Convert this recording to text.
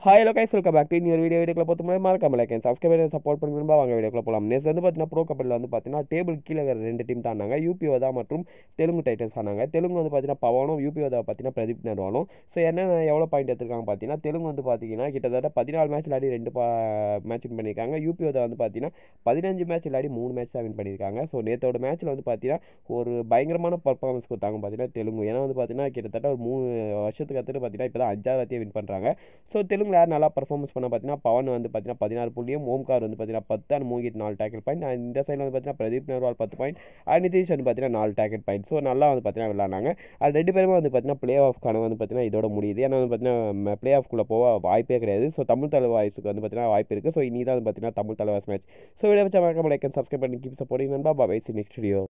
hi hello guys welcome back to இன்னொரு video வீடியோக்குள்ள பொறுத்த மாதிரி மறக்காம லைக் அண்ட் சப்ஸ்கிரைப் பண்ணி சப்போர்ட் பண்ணுங்க வாங்க வீடியோக்குள்ள போகலாம் நேற்று வந்து பார்த்தீங்கன்னா ப்ரோ கபடியில் வந்து பார்த்தீங்கன்னா டேபிள் கீழே இருக்கிற ரெண்டு டீம் தான் ஆனாங்க யூபி வதா மற்றும் தெலுங்கு டைட்டன்ஸ் ஆனாங்க தெலுங்கு வந்து பார்த்தீங்கன்னா பவனும் யூபி வதா பார்த்தீங்கன்னா பிரதீப் நர்வாலும் ஸோ என்னென்ன எவ்வளோ பாயிண்ட் எடுத்திருக்காங்க பார்த்தீங்கன்னா தெலுங்கு வந்து பார்த்தீங்கன்னா கிட்டத்தட்ட பதினாலு மேட்ச் விளையாடி ரெண்டு மேட்ச் வின் பண்ணியிருக்காங்க யூபி வதா வந்து பார்த்தீங்கன்னா பதினஞ்சு மேட்ச் விளையாடி மூணு மேட்ச் தான் வின் பண்ணியிருக்காங்க ஸோ நேற்றோட மேட்ச்சில் வந்து பார்த்தீங்கன்னா ஒரு பயங்கரமான பர்ஃபார்மன்ஸ் கொடுத்தாங்க பார்த்தீங்கன்னா தெலுங்கு ஏன்னா வந்து பார்த்தீங்கன்னா கிட்டத்தட்ட ஒரு மூணு வருஷத்துக்கு அடுத்து பார்த்தீங்கன்னா இப்போ தான் அஞ்சாவது வின் பண்ணுறாங்க ஸோ தெலுங்குல யார் நல்லா பர்ஃபார்மன்ஸ் பண்ண பார்த்தீங்கன்னா பவன் வந்து பார்த்தீங்கன்னா பதினாறு புள்ளியும் ஓம்கார் வந்து பார்த்தீங்கன்னா பத்து அண்ட் மூங்கிட் நாலு டேக்கெட் பாயிண்ட் அண்ட் இந்த சைடில் வந்து பார்த்தீங்கன்னா பிரதீப் நர்வால் பத்து பாயிண்ட் அண்ட் நிதிஷ் வந்து பார்த்தீங்கன்னா நாலு டேக்கெட் பாயிண்ட் ஸோ நல்லா வந்து பார்த்தீங்கன்னா விளாண்டாங்க அது ரெண்டு பேருமே வந்து பார்த்தீங்கன்னா ப்ளே ஆஃப் கனவு வந்து பார்த்தீங்கன்னா இதோட முடியுது ஏன்னா வந்து பார்த்தீங்கன்னா ப்ளே ஆஃப்குள்ளே போக வாய்ப்பே கிடையாது ஸோ தமிழ் தலைவாய்ஸுக்கு வந்து பார்த்தீங்கன்னா வாய்ப்பு இருக்குது ஸோ இனி தான் வந்து பார்த்தீங்கன்னா Tamil Thalaivas match so video வச்சா மறக்காம லைக் அண்ட் சப்ஸ்கிரைப் பண்ணி கீப் சப்போர்ட்டிங் நண்பா பாய் சி நெக்ஸ்ட் வீடியோ